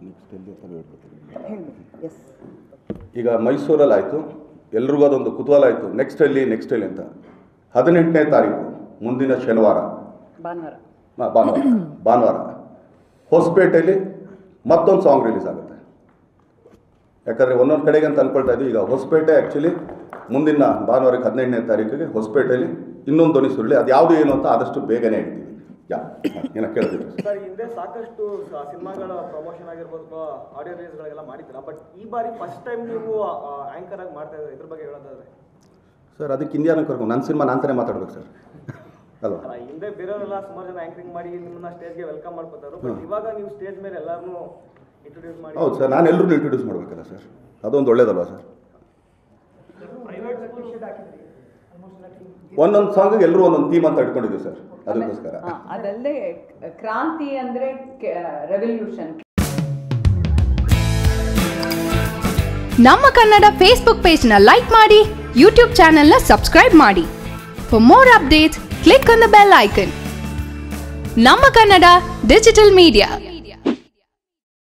S ಈಗ ಮೈಸೂರಲ್ಲಿ ಆಯಿತು ಎಲ್ರಿಗೂ ಅದೊಂದು ಕುತೂಹಲ ಆಯಿತು ನೆಕ್ಸ್ಟ್ ಎಲ್ಲಿ ನೆಕ್ಸ್ಟ್ ಎಲ್ಲಿ ಅಂತ ಹದಿನೆಂಟನೇ ತಾರೀಕು ಮುಂದಿನ ಶನಿವಾರ ಭಾನುವಾರ ಆ, ಭಾನುವಾರ ಭಾನುವಾರ ಹೊಸಪೇಟೆಯಲ್ಲಿ ಮತ್ತೊಂದು ಸಾಂಗ್ ರಿಲೀಸ್ ಆಗುತ್ತೆ ಯಾಕಂದರೆ ಒಂದೊಂದು ಕಡೆಗೆ ಅಂತ ಅನ್ಕೊಳ್ತಾ ಇದ್ವಿ ಈಗ ಹೊಸಪೇಟೆ ಆ್ಯಕ್ಚುಲಿ ಮುಂದಿನ ಭಾನುವಾರಕ್ಕೆ ಹದಿನೆಂಟನೇ ತಾರೀಕಿಗೆ ಹೊಸಪೇಟೆಯಲ್ಲಿ ಇನ್ನೊಂದು ಧ್ವನಿ ಸುರುಳಿ ಅದು ಯಾವುದು ಏನು ಅಂತ ಆದಷ್ಟು ಬೇಗನೆ ಹೇಳ್ತೀವಿ ಯಾ ಏನೋ ಕೇಳ್ತೀವಿ ಸರ್ ಹಿಂದೆ ಸಾಕಷ್ಟು ಸ- ಸಿನಿಮಾಗಳ ಪ್ರಮೋಷನ್ ಆಗಿರ್ಬೋದು ಅಥವಾ ಆಡಿಯೋ ರಿಲೀಸ್ಗಳಿಗೆಲ್ಲ ಮಾಡಿದ್ದೀರಾ ಬಟ್ ಈ ಬಾರಿ ಫಸ್ಟ್ ಟೈಮ್ ನೀವು ಆಂಕರ್ ಆಗಿ ಮಾಡ್ತಾ ಇದ್ದಾರೆ ಇದ್ರ ಬಗ್ಗೆ ಹೇಳೋದಾದ್ರೆ ಸರ್ ಅದಕ್ಕೆ ಇಂಡಿಯಾನ ಕರ್ಕೊಂಡು ನನ್ನ ಸಿನಿಮಾ ನಾನು ತಾನೇ ಮಾತಾಡ್ಬೇಕು ಸರ್ ಅಲ್ವಾ ಸರ್, ಹಿಂದೆ ಬೇರೆಯವರೆಲ್ಲ ಸುಮಾರು ಜನ ಆಂಕರಿಂಗ್ ಮಾಡಿ ನಿಮ್ಮನ್ನ ಸ್ಟೇಜ್ಗೆ ವೆಲ್ಕಮ್ ಮಾಡ್ಕೊತಾರೆ ಬಟ್ ಇವಾಗ ನೀವು ಸ್ಟೇಜ್ ಮೇಲೆ ಎಲ್ಲರನ್ನೂ ಇಂಟ್ರೊಡ್ಯೂಸ್ ಮಾಡಿ ಹೌದು ಸರ್ ನಾನು ಎಲ್ಲರೂ ಇಂಟ್ರೊಡ್ಯೂಸ್ ಮಾಡಬೇಕಲ್ಲ ಸರ್ ಅದೊಂದು ಒಳ್ಳೇದಲ್ವಾ ಸರ್ ಒಂದೊಂದು ಸಾಂಗಿಗೆ ಎಲ್ಲರೂ ಒಂದೊಂದು ಥೀಮ್ ಅಂತ ಇಟ್ಕೊಂಡಿದ್ದೀವಿ ಸರ್ ಅದಕ್ಕೋಸ್ಕರ ಹಾ, ಅದಲ್ಲದೆ ಕ್ರಾಂತಿ ಅಂದ್ರೆ ರೆವಲ್ಯೂಷನ್ ನಮ್ಮ ಕನ್ನಡ ಫೇಸ್ಬುಕ್ ಪೇಜ್ನ ಲೈಕ್ ಮಾಡಿ ಯೂಟ್ಯೂಬ್ ಚಾನೆಲ್ನ ಸಬ್ಸ್ಕ್ರೈಬ್ ಮಾಡಿ for more updates click on the bell icon ನಮ್ಮ ಕನ್ನಡ ಡಿಜಿಟಲ್ ಮೀಡಿಯಾ